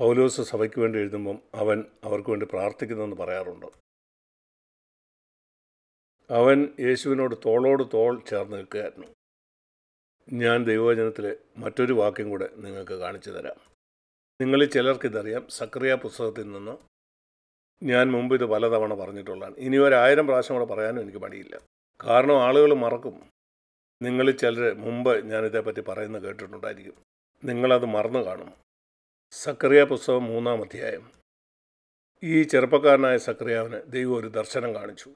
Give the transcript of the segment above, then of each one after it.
പൗലോസ് സഭയ്ക്ക് വേണ്ടി എഴുതുമ്പം അവൻ അവർക്ക് വേണ്ടി പ്രാർത്ഥിക്കുന്നെന്ന് പറയാറുണ്ട് അവൻ യേശുവിനോട് തോളോട് തോൾ ചേർന്ന് നിൽക്കുകയായിരുന്നു ഞാൻ ദൈവവചനത്തിലെ മറ്റൊരു വാക്യം കൂടെ നിങ്ങൾക്ക് കാണിച്ചു തരാം നിങ്ങളിൽ ചിലർക്ക് ഇതറിയാം സക്രിയ പുസ്തകത്തിൽ നിന്ന് ഞാൻ മുമ്പ് ഇത് പലതവണ പറഞ്ഞിട്ടുള്ളതാണ് ഇനി ഒരായിരം പ്രാവശ്യം കൂടെ പറയാനും എനിക്ക് മടിയില്ല കാരണം ആളുകൾ മറക്കും നിങ്ങളിൽ ചിലർ മുമ്പ് ഞാൻ ഇതേപ്പറ്റി പറയുന്നത് കേട്ടിട്ടുണ്ടായിരിക്കും നിങ്ങളത് മറന്നു കാണും സക്രിയ പുസ്തകം മൂന്നാം അധ്യായം ഈ ചെറുപ്പക്കാരനായ സക്രിയാവിന് ദൈവം ഒരു ദർശനം കാണിച്ചു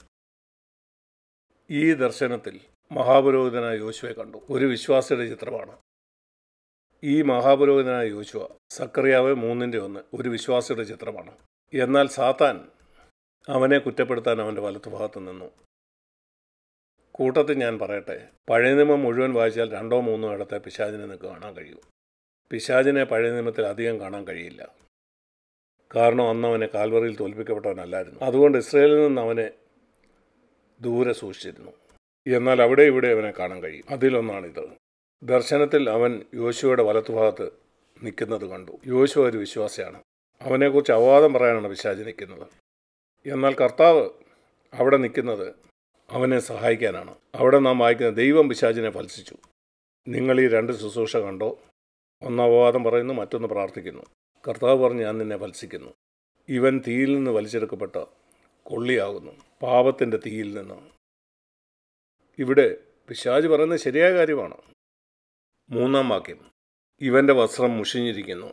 ഈ ദർശനത്തിൽ മഹാപുരോഹിതനായ യോശുവെ കണ്ടു ഒരു വിശ്വാസിയുടെ ചിത്രമാണ് ഈ മഹാപുരോഹിതനായ യോശുവ സക്രിയാവ് മൂന്നിൻ്റെ ഒന്ന് ഒരു വിശ്വാസിയുടെ ചിത്രമാണ് എന്നാൽ സാത്താൻ അവനെ കുറ്റപ്പെടുത്താൻ അവൻ്റെ വലത്തുഭാഗത്ത് നിന്നു കൂട്ടത്തിൽ ഞാൻ പറയട്ടെ പഴയ നിയമം മുഴുവൻ വായിച്ചാൽ രണ്ടോ മൂന്നോ ഇടത്തെ പിശാചിനെ നിങ്ങൾക്ക് കാണാൻ കഴിയും പിശാചിനെ പഴയ നിയമത്തിൽ അധികം കാണാൻ കഴിയില്ല കാരണം അന്ന് അവനെ കാൽവറിയിൽ തോൽപ്പിക്കപ്പെട്ടവനല്ലായിരുന്നു അതുകൊണ്ട് ഇസ്രയേലിൽ നിന്ന് അവനെ ദൂരെ സൂക്ഷിച്ചിരുന്നു എന്നാൽ അവിടെ ഇവിടെ അവനെ കാണാൻ കഴിയും അതിലൊന്നാണിത് ദർശനത്തിൽ അവൻ യോശുവയുടെ വലത്തുഭാഗത്ത് നിൽക്കുന്നത് കണ്ടു യോശുവ ഒരു വിശ്വാസിയാണ് അവനെക്കുറിച്ച് അപവാദം പറയാനാണ് പിശാചി നിൽക്കുന്നത് എന്നാൽ കർത്താവ് അവിടെ നിൽക്കുന്നത് അവനെ സഹായിക്കാനാണ് അവിടെ നാം വായിക്കുന്ന ദൈവം പിശാചിനെ ഫലസിച്ചു നിങ്ങൾ ഈ രണ്ട് ശുശ്രൂഷ കണ്ടോ ഒന്ന് അപവാദം പറയുന്നു മറ്റൊന്ന് പ്രാർത്ഥിക്കുന്നു കർത്താവ് പറഞ്ഞ് ഞാൻ നിന്നെ ഫലസിക്കുന്നു ഇവൻ തീയിൽ നിന്ന് വലിച്ചെടുക്കപ്പെട്ട കൊള്ളിയാകുന്നു പാപത്തിൻ്റെ തീയിൽ നിന്ന് ഇവിടെ പിശാജ് പറയുന്നത് ശരിയായ കാര്യമാണ് മൂന്നാം വാക്യം ഇവൻ്റെ വസ്ത്രം മുഷിഞ്ഞിരിക്കുന്നു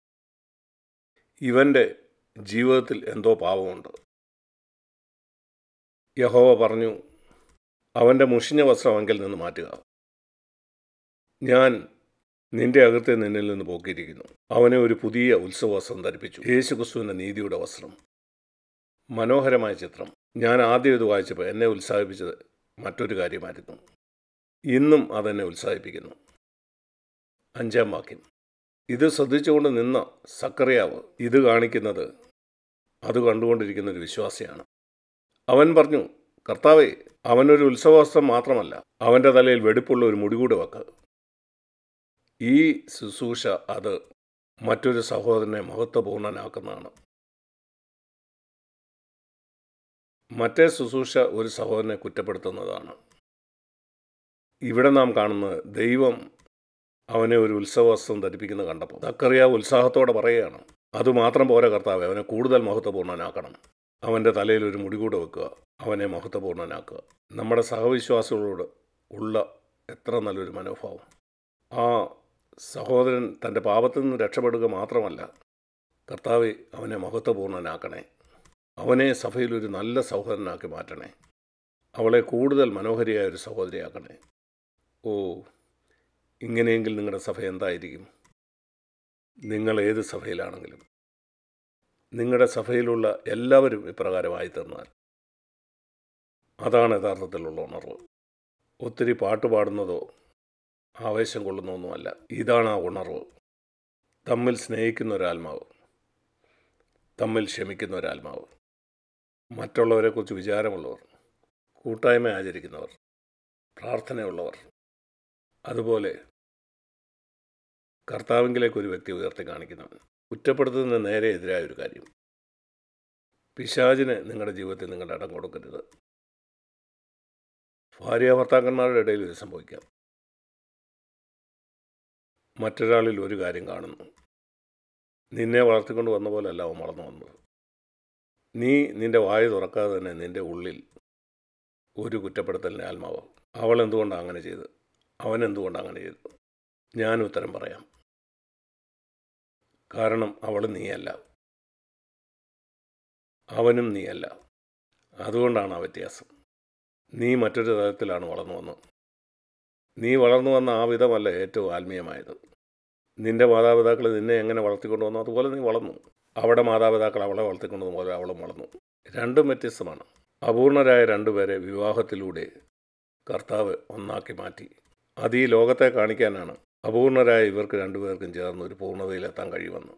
ഇവൻ്റെ ജീവിതത്തിൽ എന്തോ പാപമുണ്ട് യഹോവ പറഞ്ഞു അവൻ്റെ മുഷിഞ്ഞ വസ്ത്രം അങ്കിൽ നിന്ന് മാറ്റുക ഞാൻ നിന്റെ അകത്തെ നിന്നിൽ നിന്ന് പോക്കിയിരിക്കുന്നു അവനെ ഒരു പുതിയ ഉത്സവവസ്ത്രം ധരിപ്പിച്ചു യേശു ക്രിസ്തുവിൻ്റെ നീതിയുടെ വസ്ത്രം മനോഹരമായ ചിത്രം ഞാൻ ആദ്യം ഇത് വായിച്ചപ്പോൾ എന്നെ ഉത്സാഹിപ്പിച്ചത് മറ്റൊരു കാര്യമായിരുന്നു ഇന്നും അതെന്നെ ഉത്സാഹിപ്പിക്കുന്നു അഞ്ചാം വാക്യം ഇത് ശ്രദ്ധിച്ചുകൊണ്ട് നിന്ന സക്കറിയാവ് ഇത് കാണിക്കുന്നത് അത് കണ്ടുകൊണ്ടിരിക്കുന്ന ഒരു വിശ്വാസിയാണ് അവൻ പറഞ്ഞു കർത്താവെ അവനൊരു ഉത്സവവസ്ത്രം മാത്രമല്ല അവൻ്റെ തലയിൽ വെടിപ്പുള്ള ഒരു മുടി കൂടെ വെക്ക് ഈ ശുശ്രൂഷ അത് മറ്റൊരു സഹോദരനെ മഹത്വപൂർണ്ണനാക്കുന്നതാണ് മറ്റേ ശുശ്രൂഷ ഒരു സഹോദരനെ കുറ്റപ്പെടുത്തുന്നതാണ് ഇവിടെ നാം കാണുന്നത് ദൈവം അവനെ ഒരു ഉത്സവവസ്ത്രം ധരിപ്പിക്കുന്നത് കണ്ടപ്പോൾ സക്കറിയ ഉത്സാഹത്തോടെ പറയുകയാണ് അതുമാത്രം പോരാ കർത്താവ് അവനെ കൂടുതൽ മഹത്വപൂർണ്ണനാക്കണം അവൻ്റെ തലയിൽ ഒരു മുടി കൂടെ വെക്കുക അവനെ മഹത്വപൂർണ്ണനാക്കുക നമ്മുടെ സഹവിശ്വാസികളോട് ഉള്ള എത്ര നല്ലൊരു മനോഭാവം ആ സഹോദരൻ തൻ്റെ പാപത്തിൽ നിന്ന് രക്ഷപ്പെടുക മാത്രമല്ല കർത്താവ് അവനെ മഹത്വപൂർണ്ണനാക്കണേ അവനെ സഭയിൽ ഒരു നല്ല സഹോദരനാക്കി മാറ്റണേ അവളെ കൂടുതൽ മനോഹരിയായ ഒരു സഹോദരിയാക്കണേ ഓ ഇങ്ങനെയെങ്കിൽ നിങ്ങളുടെ സഭ എന്തായിരിക്കും നിങ്ങൾ ഏത് സഭയിലാണെങ്കിലും നിങ്ങളുടെ സഭയിലുള്ള എല്ലാവരും ഇപ്രകാരമായി തീർന്നാൽ അതാണ് യഥാർത്ഥത്തിലുള്ള ഉണർവ് ഒത്തിരി പാട്ട് പാടുന്നതോ ആവേശം കൊള്ളുന്നൊന്നുമല്ല ഇതാണ് ആ ഉണർവ് തമ്മിൽ സ്നേഹിക്കുന്ന ഒരാത്മാവ് തമ്മിൽ ക്ഷമിക്കുന്ന ഒരാത്മാവ് മറ്റുള്ളവരെക്കുറിച്ച് വിചാരമുള്ളവർ കൂട്ടായ്മ ആചരിക്കുന്നവർ പ്രാർത്ഥനയുള്ളവർ അതുപോലെ കർത്താവിങ്കിലേക്ക് ഒരു വ്യക്തി ഉയർത്തി കാണിക്കുന്നവൻ കുറ്റപ്പെടുത്തുന്നതിന് നേരെ എതിരായ ഒരു കാര്യം പിശാചിന് നിങ്ങളുടെ ജീവിതത്തിൽ നിങ്ങളുടെ ഇടം കൊടുക്കരുത് ഭാര്യ ഭർത്താക്കന്മാരുടെ ഇടയിൽ ഇത് സംഭവിക്കാം മറ്റൊരാളിൽ ഒരു കാര്യം കാണുന്നു നിന്നെ വളർത്തിക്കൊണ്ട് വന്ന പോലെയല്ല അവൻ വളർന്നു വന്നത് നീ നിന്റെ വായ തുറക്കാതെ തന്നെ നിന്റെ ഉള്ളിൽ ഒരു കുറ്റപ്പെടുത്തലിൻ്റെ ആത്മാവ് അവൾ എന്തുകൊണ്ടാണ് അങ്ങനെ ചെയ്ത് അവൻ എന്തുകൊണ്ടാണ് അങ്ങനെ ചെയ്തത് ഞാൻ ഉത്തരം പറയാം കാരണം അവൾ നീയല്ല അവനും നീയല്ല അതുകൊണ്ടാണ് ആ വ്യത്യാസം നീ മറ്റൊരു തലത്തിലാണ് വളർന്നു വന്നത് നീ വളർന്നു വന്ന ആ വിധമല്ല ഏറ്റവും ആത്മീയമായത് നിന്റെ മാതാപിതാക്കൾ നിന്നെ എങ്ങനെ വളർത്തിക്കൊണ്ട് വന്നു അതുപോലെ നീ വളർന്നു അവിടെ മാതാപിതാക്കൾ അവളെ വളർത്തിക്കൊണ്ട് പോലെ അവളും വളർന്നു രണ്ടും വ്യത്യസ്തമാണ് അപൂർണരായ രണ്ടുപേരെ വിവാഹത്തിലൂടെ കർത്താവ് ഒന്നാക്കി മാറ്റി അത് ഈ ലോകത്തെ കാണിക്കാനാണ് അപൂർണരായ ഇവർക്ക് രണ്ടുപേർക്കും ചേർന്ന് ഒരു പൂർണ്ണതയിലെത്താൻ കഴിയുമെന്ന്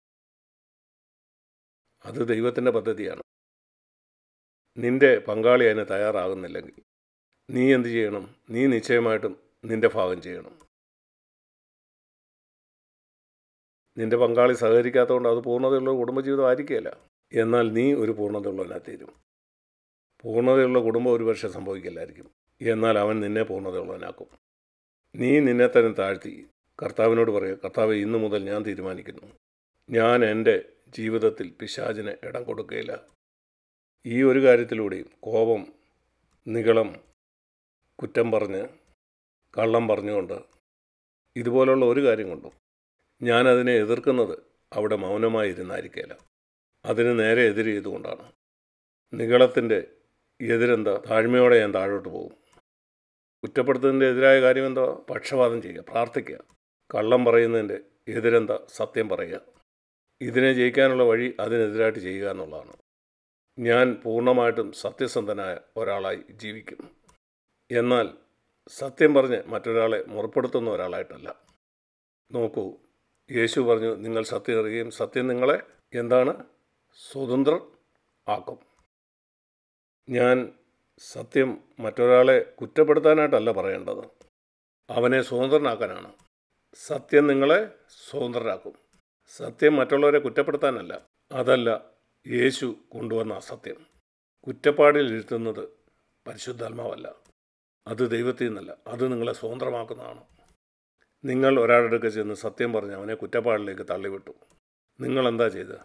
അത് ദൈവത്തിൻ്റെ പദ്ധതിയാണ് നിന്റെ പങ്കാളി അതിന് തയ്യാറാകുന്നില്ലെങ്കിൽ നീ എന്ത് ചെയ്യണം നീ നിശ്ചയമായിട്ടും നിന്റെ ഭാഗം ചെയ്യണം നിന്റെ പങ്കാളി സഹകരിക്കാത്തതുകൊണ്ട് അത് പൂർണ്ണതയുള്ള കുടുംബജീവിതം ആയിരിക്കുകയില്ല എന്നാൽ നീ ഒരു പൂർണ്ണതയുള്ളവനായി തീരും പൂർണ്ണതയുള്ള കുടുംബം ഒരു പക്ഷേ സംഭവിക്കില്ലായിരിക്കും എന്നാൽ അവൻ നിന്നെ പൂർണ്ണതയുള്ളവനാക്കും നീ നിന്നെ തന്നെ താഴ്ത്തി കർത്താവിനോട് പറയുക കർത്താവ് ഇന്നു മുതൽ ഞാൻ തീരുമാനിക്കുന്നു ഞാൻ എൻ്റെ ജീവിതത്തിൽ പിശാചിന് ഇടം കൊടുക്കുകയില്ല ഈ ഒരു കാര്യത്തിലൂടെയും കോപം നികളം കുറ്റം പറഞ്ഞ് കള്ളം പറഞ്ഞുകൊണ്ട് ഇതുപോലുള്ള ഒരു കാര്യം കൊണ്ടും ഞാനതിനെ എതിർക്കുന്നത് അവിടെ മൗനമായി ഇരുന്നായിരിക്കില്ല അതിന് നേരെ എതിര് ചെയ്തുകൊണ്ടാണ് നികളത്തിൻ്റെ എതിരെന്താ താഴ്മയോടെ ഞാൻ താഴോട്ട് പോകും കുറ്റപ്പെടുത്തുന്നതിൻ്റെ എതിരായ കാര്യം എന്താ പക്ഷപാതം ചെയ്യുക പ്രാർത്ഥിക്കുക കള്ളം പറയുന്നതിൻ്റെ എതിരെന്താ സത്യം പറയുക ഇതിനെ ജയിക്കാനുള്ള വഴി അതിനെതിരായിട്ട് ചെയ്യുക എന്നുള്ളതാണ് ഞാൻ പൂർണ്ണമായിട്ടും സത്യസന്ധനായ ഒരാളായി ജീവിക്കും എന്നാൽ സത്യം പറഞ്ഞ് മറ്റൊരാളെ മുറപ്പെടുത്തുന്ന ഒരാളായിട്ടല്ല നോക്കൂ യേശു പറഞ്ഞു നിങ്ങൾ സത്യം അറിയുകയും സത്യം നിങ്ങളെ എന്താണ് സ്വതന്ത്രർ ആക്കും ഞാൻ സത്യം മറ്റൊരാളെ കുറ്റപ്പെടുത്താനായിട്ടല്ല പറയേണ്ടത് അവനെ സ്വതന്ത്രനാക്കാനാണ് സത്യം നിങ്ങളെ സ്വതന്ത്രരാക്കും സത്യം മറ്റുള്ളവരെ കുറ്റപ്പെടുത്താനല്ല അതല്ല യേശു കൊണ്ടുവന്ന അസത്യം കുറ്റപ്പാടിൽ ഇരുത്തുന്നത് പരിശുദ്ധാത്മാവല്ല അത് ദൈവത്തിൽ നിന്നല്ല അത് നിങ്ങളെ സ്വതന്ത്രമാക്കുന്നതാണ് നിങ്ങൾ ഒരാളുടെ അടുക്ക ചെന്ന് സത്യം പറഞ്ഞ് അവനെ കുറ്റപ്പാടിലേക്ക് തള്ളിവിട്ടു നിങ്ങൾ എന്താ ചെയ്തത്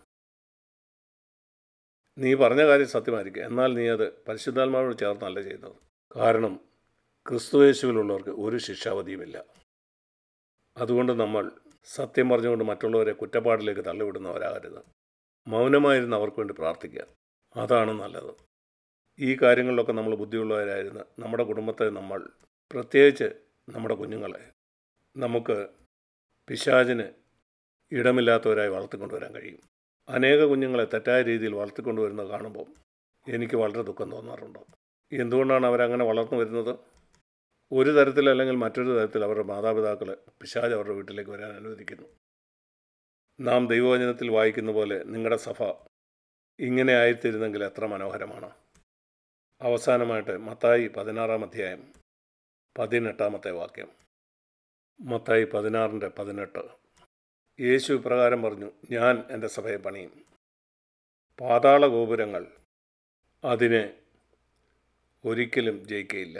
നീ പറഞ്ഞ കാര്യം സത്യമായിരിക്കും എന്നാൽ നീ അത് പരിശുദ്ധാത്മാവിനോട് ചേർന്നല്ല ചെയ്തത് കാരണം ക്രിസ്തുയേശുവിലുള്ളവർക്ക് ഒരു ശിക്ഷാവധിയുമില്ല അതുകൊണ്ട് നമ്മൾ സത്യം പറഞ്ഞുകൊണ്ട് മറ്റുള്ളവരെ കുറ്റപ്പാടിലേക്ക് തള്ളിവിടുന്നവരാകരുത് മൗനമായിരുന്ന് അവർക്ക് വേണ്ടി പ്രാർത്ഥിക്കുക അതാണ് നല്ലത് ഈ കാര്യങ്ങളിലൊക്കെ നമ്മൾ ബുദ്ധിയുള്ളവരായിരുന്ന് നമ്മുടെ കുടുംബത്തെ നമ്മൾ പ്രത്യേകിച്ച് നമ്മുടെ കുഞ്ഞുങ്ങളെ നമുക്ക് പിശാചിന് ഇടമില്ലാത്തവരായി വളർത്തിക്കൊണ്ടുവരാൻ കഴിയും അനേക കുഞ്ഞുങ്ങളെ തെറ്റായ രീതിയിൽ വളർത്തിക്കൊണ്ടുവരുന്നത് കാണുമ്പോൾ എനിക്ക് വളരെ ദുഃഖം തോന്നാറുണ്ട് എന്തുകൊണ്ടാണ് അവരങ്ങനെ വളർന്നു വരുന്നത് ഒരു തരത്തിൽ അല്ലെങ്കിൽ മറ്റൊരു തരത്തിൽ അവരുടെ മാതാപിതാക്കൾ പിശാജ് അവരുടെ വീട്ടിലേക്ക് വരാൻ അനുവദിക്കുന്നു നാം ദൈവവചനത്തിൽ വായിക്കുന്ന പോലെ നിങ്ങളുടെ സഭ ഇങ്ങനെ ആയിത്തീരുന്നെങ്കിൽ എത്ര മനോഹരമാണ് അവസാനമായിട്ട് മത്തായി പതിനാറാം അധ്യായം പതിനെട്ടാമത്തെ വാക്യം മത്തായി പതിനാറിൻ്റെ പതിനെട്ട് യേശു ഇപ്രകാരം പറഞ്ഞു ഞാൻ എൻ്റെ സഭയെ പണിയും പാതാള ഗോപുരങ്ങൾ അതിനെ ഒരിക്കലും ജയിക്കയില്ല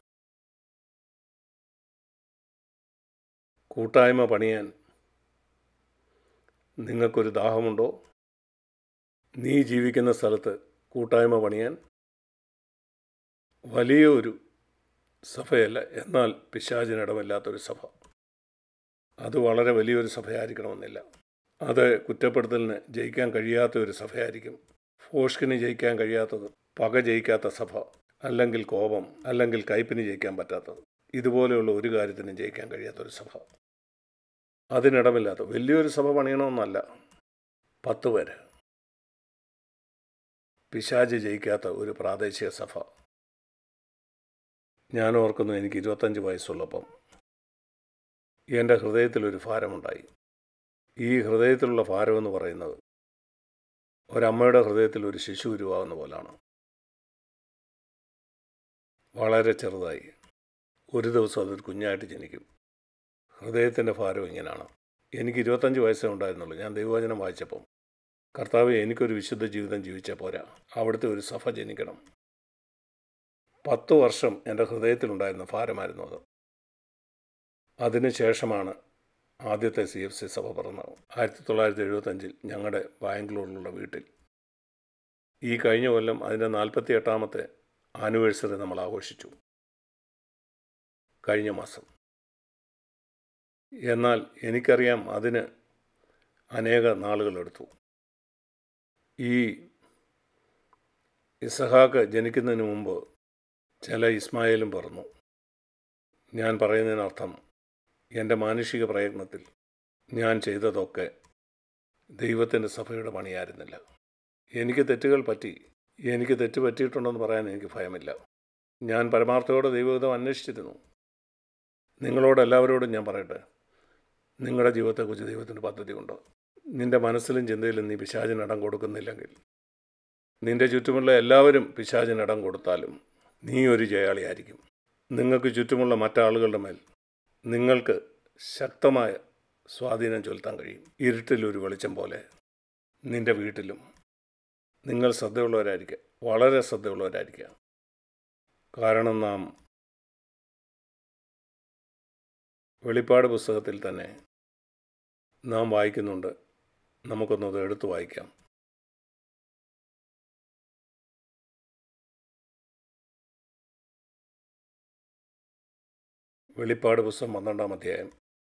കൂട്ടായ്മ പണിയാൻ നിങ്ങൾക്കൊരു ദാഹമുണ്ടോ നീ ജീവിക്കുന്ന സ്ഥലത്ത് കൂട്ടായ്മ പണിയാൻ വലിയ ഒരു സഭയല്ല എന്നാൽ പിശാചിനിടമില്ലാത്തൊരു സഭ അത് വളരെ വലിയൊരു സഭയായിരിക്കണമെന്നില്ല അത് കുറ്റപ്പെടുത്തലിന് ജയിക്കാൻ കഴിയാത്ത ഒരു സഭയായിരിക്കും ഫോഷ്കിന് ജയിക്കാൻ കഴിയാത്തത് പക ജയിക്കാത്ത സഭ അല്ലെങ്കിൽ കോപം അല്ലെങ്കിൽ കയ്പിന് ജയിക്കാൻ പറ്റാത്തത് ഇതുപോലെയുള്ള ഒരു കാര്യത്തിനും ജയിക്കാൻ കഴിയാത്തൊരു സഭ അതിനിടമില്ലാത്ത വലിയൊരു സഭ പണിയണമെന്നല്ല പത്ത് പേര് പിശാജ് ജയിക്കാത്ത ഒരു പ്രാദേശിക സഭ ഞാൻ ഓർക്കുന്നു എനിക്ക് ഇരുപത്തഞ്ച് വയസ്സുള്ളപ്പം എൻ്റെ ഹൃദയത്തിലൊരു ഭാരമുണ്ടായി ഈ ഹൃദയത്തിലുള്ള ഭാരമെന്ന് പറയുന്നത് ഒരമ്മയുടെ ഹൃദയത്തിൽ ഒരു ശിശു ഉരുവാകുന്ന പോലാണ് വളരെ ചെറുതായി ഒരു ദിവസം അതൊരു കുഞ്ഞായിട്ട് ജനിക്കും ഹൃദയത്തിൻ്റെ ഭാരം ഇങ്ങനെയാണ് എനിക്ക് ഇരുപത്തഞ്ച് വയസ്സേ ഉണ്ടായിരുന്നുള്ളൂ ഞാൻ ദൈവവചനം വായിച്ചപ്പം കർത്താവ് എനിക്കൊരു വിശുദ്ധ ജീവിതം ജീവിച്ചാൽ പോരാ അവിടുത്തെ ഒരു സഭ ജനിക്കണം പത്ത് വർഷം എൻ്റെ ഹൃദയത്തിലുണ്ടായിരുന്ന ഭാരമായിരുന്നു അത് അതിനുശേഷമാണ് ആദ്യത്തെ സി എഫ് സി സഭ പറഞ്ഞത് ആയിരത്തി തൊള്ളായിരത്തി എഴുപത്തഞ്ചിൽ ഞങ്ങളുടെ ബാംഗ്ലൂരിലുള്ള വീട്ടിൽ ഈ കഴിഞ്ഞ കൊല്ലം അതിൻ്റെ നാൽപ്പത്തി എട്ടാമത്തെ ആനിവേഴ്സറി നമ്മൾ ആഘോഷിച്ചു കഴിഞ്ഞ മാസം എന്നാൽ എനിക്കറിയാം അതിന് അനേക നാളുകളെടുത്തു ഈ ഇസഹാക്ക് ജനിക്കുന്നതിന് മുമ്പ് ചില ഇസ്മായിലും പറഞ്ഞു ഞാൻ പറയുന്നതിനർത്ഥം എൻ്റെ മാനുഷിക പ്രയത്നത്തിൽ ഞാൻ ചെയ്തതൊക്കെ ദൈവത്തിൻ്റെ സഭയുടെ പണിയായിരുന്നില്ല എനിക്ക് തെറ്റുകൾ പറ്റി എനിക്ക് തെറ്റ് പറ്റിയിട്ടുണ്ടെന്ന് പറയാൻ എനിക്ക് ഭയമില്ല ഞാൻ പരമാർത്ഥയോടെ ദൈവഹിതം അന്വേഷിച്ചിരുന്നു നിങ്ങളോട് എല്ലാവരോടും ഞാൻ പറയട്ടെ നിങ്ങളുടെ ജീവിതത്തെക്കുറിച്ച് ദൈവത്തിൻ്റെ പദ്ധതിയുണ്ട് നിൻ്റെ മനസ്സിലും ചിന്തയിലും നീ പിശാചിനിടം കൊടുക്കുന്നില്ലെങ്കിൽ നിൻ്റെ ചുറ്റുമുള്ള എല്ലാവരും പിശാചിനിടം കൊടുത്താലും നീ ഒരു ജയാളിയായിരിക്കും നിങ്ങൾക്ക് ചുറ്റുമുള്ള മറ്റാളുകളുടെ മേൽ നിങ്ങൾക്ക് ശക്തമായ സ്വാധീനം ചെലുത്താൻ കഴിയും ഇരുട്ടിൽ ഒരു വെളിച്ചം പോലെ നിന്റെ വീട്ടിലും നിങ്ങൾ ശ്രദ്ധയുള്ളവരായിരിക്കുക വളരെ ശ്രദ്ധയുള്ളവരായിരിക്കുക കാരണം നാം വെളിപ്പാട് പുസ്തകത്തിൽ തന്നെ നാം വായിക്കുന്നുണ്ട് നമുക്കൊന്നത് എടുത്തു വായിക്കാം വെളിപ്പാട് പുസ്തകം പന്ത്രണ്ടാം അധ്യായം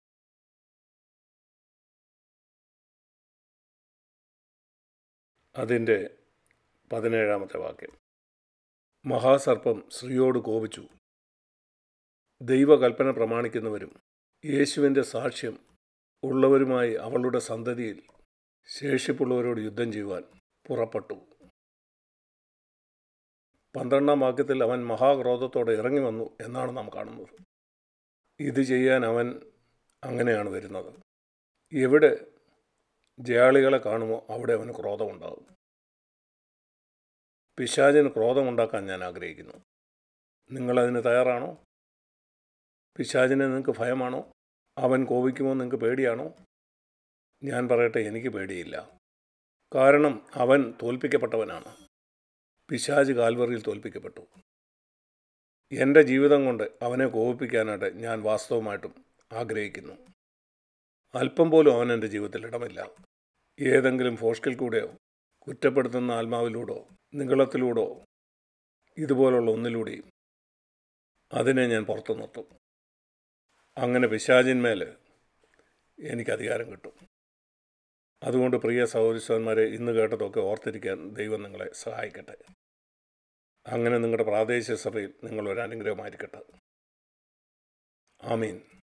അതിൻ്റെ പതിനേഴാമത്തെ വാക്യം മഹാസർപ്പം സ്ത്രീയോട് കോപിച്ചു ദൈവകൽപ്പന പ്രമാണിക്കുന്നവരും യേശുവിൻ്റെ സാക്ഷ്യം ഉള്ളവരുമായി അവളുടെ സന്തതിയിൽ ശേഷിപ്പുള്ളവരോട് യുദ്ധം ചെയ്യുവാൻ പുറപ്പെട്ടു പന്ത്രണ്ടാം വാക്യത്തിൽ അവൻ മഹാക്രോധത്തോടെ ഇറങ്ങി വന്നു എന്നാണ് നാം കാണുന്നത് ഇത് ചെയ്യാൻ അവൻ അങ്ങനെയാണ് വരുന്നത് എവിടെ ജയാളികളെ കാണുമോ അവിടെ അവന് ക്രോധമുണ്ടാകും പിശാചിന് ക്രോധമുണ്ടാക്കാൻ ഞാൻ ആഗ്രഹിക്കുന്നു നിങ്ങളതിന് തയ്യാറാണോ പിശാചിനെ നിങ്ങൾക്ക് ഭയമാണോ അവൻ കോപിക്കുമോ നിങ്ങൾക്ക് പേടിയാണോ ഞാൻ പറയട്ടെ എനിക്ക് പേടിയില്ല കാരണം അവൻ തോൽപ്പിക്കപ്പെട്ടവനാണ് പിശാജ് കാൽവറിയിൽ തോൽപ്പിക്കപ്പെട്ടു എൻ്റെ ജീവിതം കൊണ്ട് അവനെ കോപിപ്പിക്കാനായിട്ട് ഞാൻ വാസ്തവമായിട്ടും ആഗ്രഹിക്കുന്നു അല്പം പോലും അവൻ എൻ്റെ ജീവിതത്തിൽ ഇടമില്ല ഏതെങ്കിലും ഫോഷ്കിൽ കൂടെയോ കുറ്റപ്പെടുത്തുന്ന ആത്മാവിലൂടോ നിങ്ങളത്തിലൂടോ ഇതുപോലുള്ള ഒന്നിലൂടെയും അതിനെ ഞാൻ പുറത്തു നിർത്തും അങ്ങനെ പിശാചിന്മേൽ എനിക്ക് അധികാരം കിട്ടും അതുകൊണ്ട് പ്രിയ സഹോദരിസ്വന്മാരെ ഇന്ന് കേട്ടതൊക്കെ ഓർത്തിരിക്കാൻ ദൈവം നിങ്ങളെ സഹായിക്കട്ടെ അങ്ങനെ നിങ്ങളുടെ പ്രാദേശിക സഭയിൽ നിങ്ങളൊരു അനുഗ്രഹമായിരിക്കട്ടെ ആമീൻ